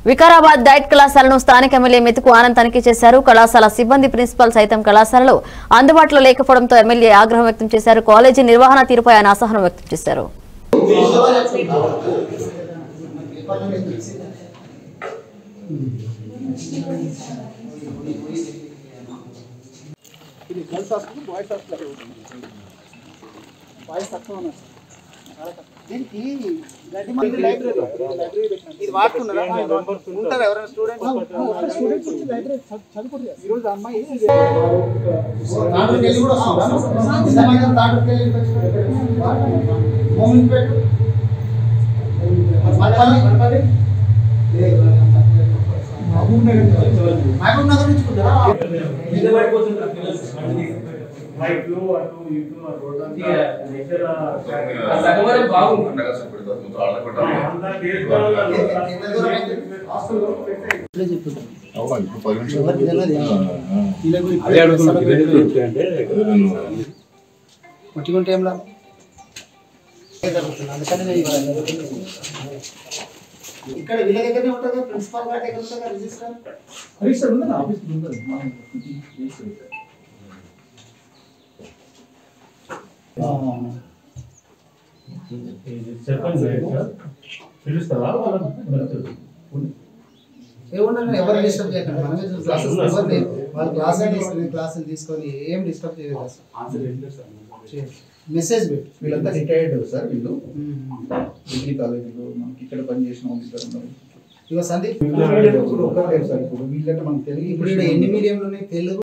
Vikarabad diet కళాశాలను స్థానిక MLA మెతుకు ఆనంద్ తనిఖీ చేశారు కళాశాల సిబ్బంది ప్రిన్సిపల్ సైతం కళాశాలలో అందుబాటులో లేకపోవడంతో ఎమ్మెల్యే ఆగ్రహం వ్యక్తం చేశారు కాలేజీ నిర్వహణ తీరుపై ఆయన అసహనం వ్యక్తం చేశారు ఇది girls hostel boys hostel boys తక్కువ ఉన్నారు చాలా తక్కువ. దీనికి గడ్డి మంది లైబ్రరీ లైబ్రరీ పెట్టినాం. ఇది వాడుతున్నారా ఉంటారా ఎవరైనా స్టూడెంట్స్ స్టూడెంట్స్ వచ్చి లైబ్రరీ చదువుకుంటారు ఈ రోజు అమ్మాయి తాడుకెళ్ళి కూడా వస్తుందా ఎంతమంది తాడుకెళ్ళి మోమిన్ పెట్టు మడపల్లి మహబూబ్ నగర్ మహబూబ్ నగర్ నుంచి ఉంటారా వైట్లు అటు ఇటు ఆ రోడ్ అంతా దగ్గర సగం వరకు బాగుంది పండగ సరిపెడతారు ముందు ఆళ్ళ కొట్టాలి. అంతా తీసుకోవాలి ఎంత దూరం అయితే హాస్టల్లో పెట్టే అవునా, ఇప్పుడు పది నిమిషాలు ఎవరికి తెలియదు. ఆ, ఆ. అదే అడుగుతున్నా పిల్లలు ఏంటి అంటే ఏదైనా ముట్టుకుంటే ఏం లాభం అందుకని నేను ఇవాళ ఇక్కడ వీళ్ళ దగ్గరనే ఉంటుంది కదా ప్రిన్సిపాల్ గారి దగ్గర ఉంటుంది కదా రిజిస్టర్ రిజిస్టర్ ఉంది ఆఫీస్ ఉంది చెప్పండి సార్ పిలుస్తావా ఏముండదు ఎవరు డిస్టర్బ్ చేయకండి మనమే చూసి క్లాసెస్ ఎవరిని వాళ్ళు క్లాసులు తీసుకొని క్లాసులు తీసుకొని ఏం డిస్టర్బ్ చేయదు అసలు మెసేజ్ పెట్టు వీళ్ళంతా రిటైర్డ్ సార్ వీళ్ళు డిగ్రీ కాలేజీలో మనకి ఇక్కడ పని చేసిన వాళ్ళు ఇద్దరు ఉన్నారు ఇగో సందీప్ ఇప్పుడు ఒకరు లేరు సార్ ఇప్పుడు వీళ్ళంటే మనకు తెలుగు ఇప్పుడు ఈడ ఎన్ని మీడియంలు ఉన్నాయి తెలుగు